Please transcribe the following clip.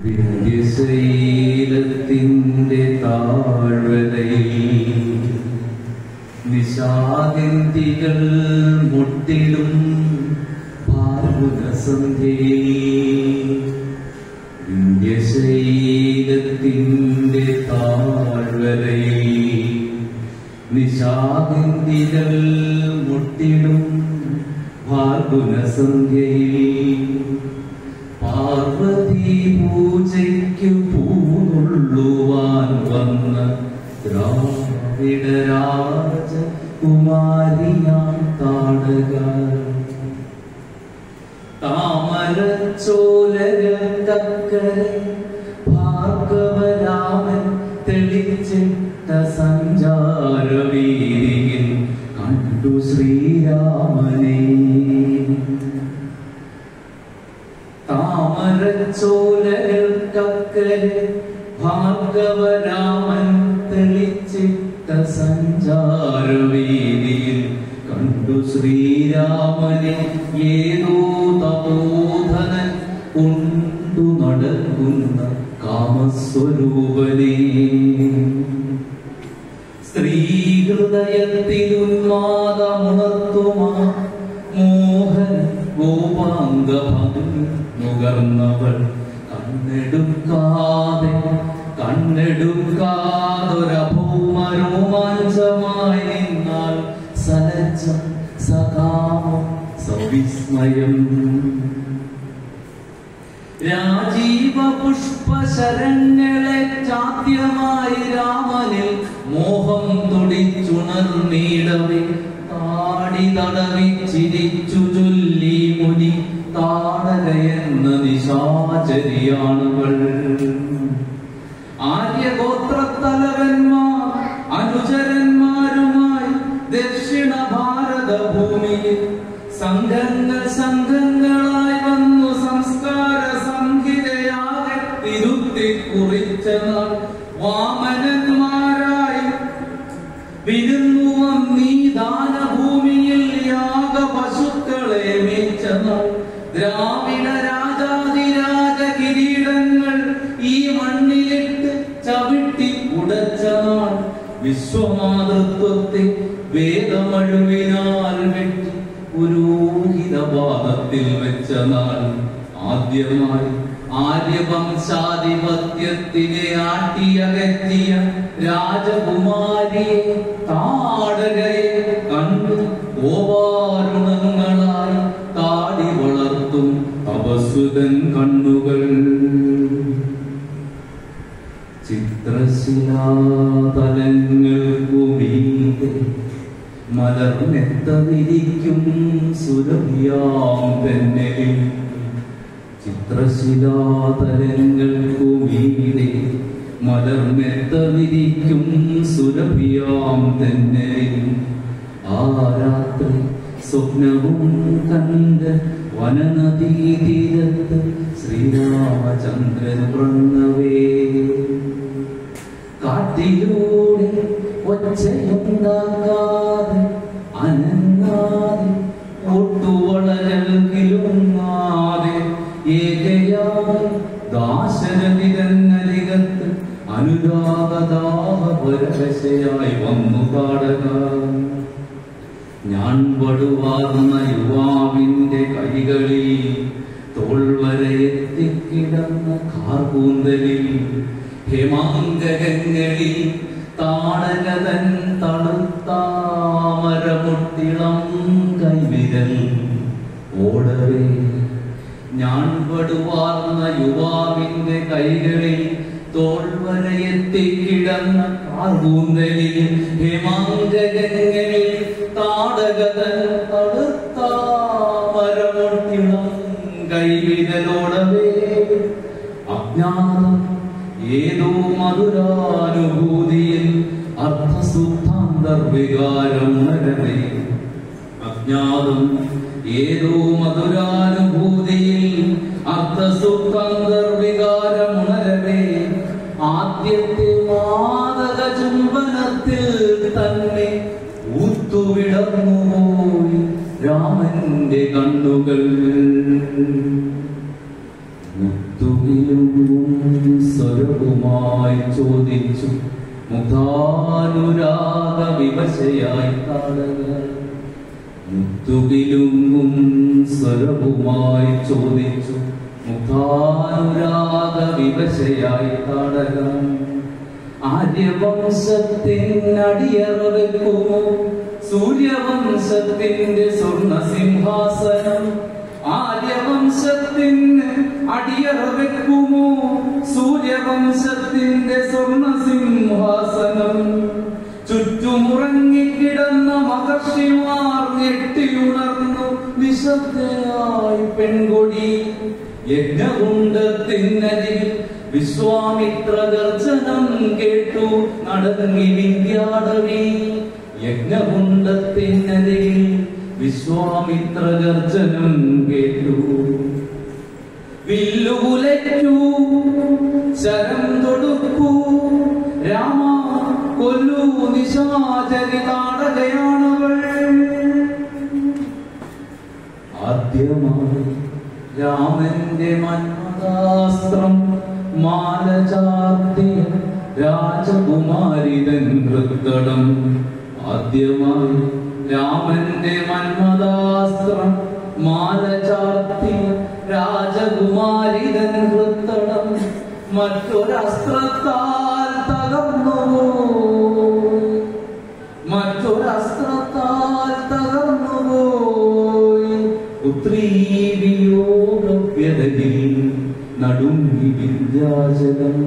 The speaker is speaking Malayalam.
വിന്ധ്യശൈലത്തിൻ്റെ താഴ്വരയിൽ നിശാഗന്ധികൾ മുട്ടിടും ഭാർഗുനസന്ധ്യയിൽ വിന്ധ്യശൈലത്തിൻ്റെ താഴ്വരയിൽ നിശാഗന്ധികൾ മുട്ടിടും ഭാർഗുനസന്ധ്യയിൽ പാർവതി പൂജയ്ക്കു പൂന്നുള്ളുവാൻ വന്ന ദ്രാവിഡ രാജ കുമാരിയാം താടക താമരച്ചോലകക്കരെ ഭാർഗവരാമൻ തെളിച്ചിട്ട സഞ്ചാരവീതിയിൽ കണ്ടു ശ്രീരാമനെ താമരച്ചോലകൾക്കക്കരെ ഭാർഗവരാമൻ തെളിച്ചിട്ട സഞ്ചാരവീതിയിൽ കണ്ടു ശ്രീരാമനെ ഏതോ തപോധനൻ കൊണ്ടു നടക്കുന്ന കാമസ്വരൂപനെ സ്ത്രീഹൃദയത്തിലുന്മാദമുണർത്തുമാ മോഹൻ ഗോപാംഗ നുകർന്നവൾ കണ്ണെടുക്കാതെ കണ്ണെടുക്കാതൊരഭൗമരോമാഞ്ചമായി നിന്നാൽ സലച്ച സകാമം സവിസ്മയം രാജീവ പുഷ്പശരങ്ങളെ ചാദ്യമായി രാമനിൽ മോഹം തുടിച്ചുണർന്നീടവേ താടി തടവി ചിരിച്ചു ചൊല്ലി മുനി താടകയെന്ന നിശാചരിയാണവൾ ആര്യഗോത്രത്തലവന്മാർ അനുചരന്മാരുമായി ദക്ഷിണ ഭാരത ഭൂമിയിൽ സംഘങ്ങൾ സംഘങ്ങളായി വന്നു സംസ്കാര സംഹിതയാകെ തിരുത്തി കുറിച്ച നാൾ വാമനന്മാരായി വിരുന്നു വന്നീ ദാനഭൂമിയിൽ യാഗ പശുക്കളെ മേച്ച നാൾ ദ്രാവിഡ രാജാതിരാജ കിരീടങ്ങൾ ഈ മണ്ണിലിട്ട് ചവിട്ടി ഉടച്ച നാൾ വിശ്വമാതൃത്വത്തെ വേദമഴുവിനാൽ വെട്ടി പുരോഹിതപാദത്തിൽ വെച്ച നാൾ ആദ്യമായി ആര്യവംശാധിപത്യത്തിനെ ആട്ടിയകറ്റിയ രാജകുമാരിയെ താടകയെ കണ്ടു ഗോപാരുണങ്ങളായി താടി വളർത്തും തപസ്സുതൻ കണ്ണുകൾ ചിത്രശിലാതലങ്ങൾക്കുമീതെ മലർന്നെത്ത വിരിക്കും സുരഭിയാം തെന്നലിൽ ചിത്രശിലാതലങ്ങൾക്കുമീതെ മലർന്നെത്ത വിരിക്കും സുരഭിയാം തെന്നലിൽ ആ രാത്രി സ്വപ്നവും കണ്ട് വനനദീതീരത്ത് ശ്രീരാമചന്ദ്രൻ ഉറങ്ങവേ കാട്ടിലൂടെ ഒച്ചയുണ്ടാകാതെ അനങ്ങാതെ ഒട്ടുവളരൽകിലുങ്ങാതെ ഏകയായി ദാശരഥിരന്നരികത്ത് അനുരാഗദാഹ പരവശയായി വന്നു കാടക ഞാൻ വടുവാർന്ന യുവാവിന്റെ കൈകളിൽ തോൾവരെ എത്തിക്കിടന്ന കാർകൂന്തലിൽ ഹേമാങ്കകങ്ങളിൽ താടകതൻ തണുത്താമരമുട്ടിളം കൈവിരൽ ഓടവേ ഞാൻ വടുവാർന്ന യുവാവിന്റെ കൈകളിൽ തോൾവരെ എത്തിക്കിടന്ന കാർകൂന്തലിൽ ഹേമാങ്കകങ്ങളിൽ താടകതൻ തണുത്താമരമുട്ടിളം കൈവിരലോടവേ അജ്ഞാനം ഏതോ മധുരാനുഭൂതിയിൽ അർത്ഥസുദ്ധാന്തർവികാരം ഉണരവേ അജ്ഞാതം ഏതോ മധുരാനുഭൂതിയിൽ അർത്ഥസുദ്ധാന്തർവികാരം ഉണരവേ ആദ്യത്തെ മാതക ചുംബനത്തിൽ തന്നെ ഊത്തുവിടർന്നുപോയി രാമന്റെ കണ്ണുകൾ മുത്തുവിലും ചോദിച്ചു മുഖാനുരാഗ വിവശയായി താടക മുത്തുകിലുങ്ങും സ്വരവുമായി ചോദിച്ചു മുഖാനുരാഗ വിവശയായി താടക ആര്യവംശത്തിനടിയറ വെക്കുമോ സൂര്യവംശത്തിന്റെ സ്വർണ്ണ സിംഹാസനം ആര്യവംശത്തിന് അടിയറ വെക്കുമോ സൂര്യവംശത്തിന്റെ സ്വർണ്ണ സിംഹാസനം ചുറ്റുമുറങ്ങിക്കിടന്ന മഹർഷിമാർ ഞെട്ടിയുണർന്നു നിശബ്ദയായി പെൺകൊടി യജ്ഞകുണ്ടത്തിനരികിൽ വിശ്വാമിത്ര ഗർജനം കേട്ടു നടങ്ങി വിദ്യാടവി യജ്ഞകുണ്ടത്തിനരികിൽ വിശ്വാമിത്ര ഗർജനം കേട്ടു വില്ലുകുലയ്ക്കൂ ശരം തൊടുക്കൂ രാമ കൊല്ലൂ നിശാചരി നാടകയാണവൾ ആദ്യമായി രാമന്റെ മന്മദാസ്ത്രം മാല ചാർത്തിയ രാജകുമാരിതൻ നൃത്തടം ആദ്യമായി രാമന്റെ മന്മദാസ്ത്രം മാല ചാർത്തിയ രാജകുമാരിതൻ നൃത്തടം മറ്റൊരസ്ത്രത്താൽ തകർന്നുപോയി മറ്റൊരസ്ത്രത്താൽ തകർന്നുപോയി പുത്രീ വിയോഗവ്യതയിൽ നടുങ്ങി വിദ്യാചലം